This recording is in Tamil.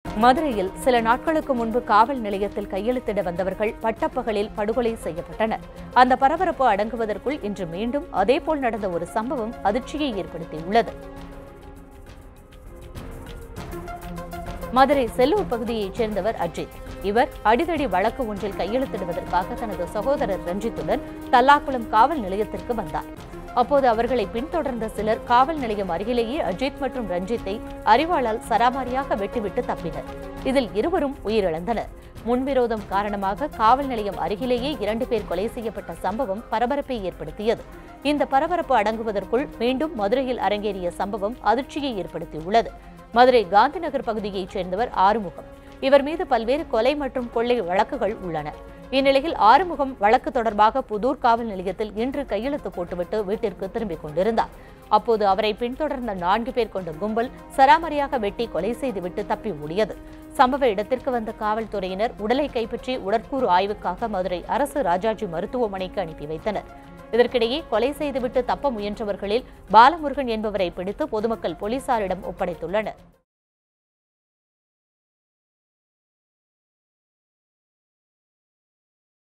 மதுரையில் சில நாட்களுக்கு முன்பு காவல் நிலையத்தில் கையெழுத்திட வந்தவர்கள் பட்டப்பகலில் படுகொலை செய்யப்பட்டனர் அந்த பரபரப்பு அடங்குவதற்குள் இன்று மீண்டும் அதேபோல் நடந்த ஒரு சம்பவம் அதிர்ச்சியை ஏற்படுத்தியுள்ளது மதுரை செல்லூர் பகுதியைச் சேர்ந்தவர் அஜித் இவர் அடிதடி வழக்கு ஒன்றில் கையெழுத்திடுவதற்காக தனது சகோதரர் ரஞ்சித்துடன் தல்லாக்குளம் காவல் நிலையத்திற்கு வந்தார் அப்போது அவர்களை பின்தொடர்ந்த சிலர் காவல் நிலையம் அருகிலேயே அஜித் மற்றும் ரஞ்சித்தை அறிவாளால் சராமாரியாக வெட்டிவிட்டு தப்பினர் இதில் இருவரும் உயிரிழந்தனர் முன்விரோதம் காரணமாக காவல் நிலையம் அருகிலேயே இரண்டு பேர் கொலை செய்யப்பட்ட சம்பவம் பரபரப்பை ஏற்படுத்தியது இந்த பரபரப்பு அடங்குவதற்குள் மீண்டும் மதுரையில் அரங்கேறிய சம்பவம் அதிர்ச்சியை ஏற்படுத்தியுள்ளது மதுரை காந்திநகர் பகுதியைச் சேர்ந்தவர் ஆறுமுகம் இவர் மீது பல்வேறு கொலை மற்றும் கொள்ளை வழக்குகள் உள்ளன இந்நிலையில் ஆறுமுகம் வழக்கு தொடர்பாக புதூர் காவல் நிலையத்தில் இன்று கையெழுத்து போட்டுவிட்டு வீட்டிற்கு திரும்பிக் கொண்டிருந்தார் அப்போது அவரை பின்தொடர்ந்த நான்கு பேர் கொண்ட கும்பல் சராமரியாக வெட்டி கொலை செய்துவிட்டு தப்பி ஓடியது சம்பவ இடத்திற்கு வந்த காவல்துறையினர் உடலை கைப்பற்றி உடற்கூறு ஆய்வுக்காக மதுரை அரசு ராஜாஜி மருத்துவமனைக்கு அனுப்பி வைத்தனர் இதற்கிடையே கொலை செய்துவிட்டு தப்ப முயன்றவர்களில் பாலமுருகன் என்பவரை பிடித்து பொதுமக்கள் போலீசாரிடம் ஒப்படைத்துள்ளனர்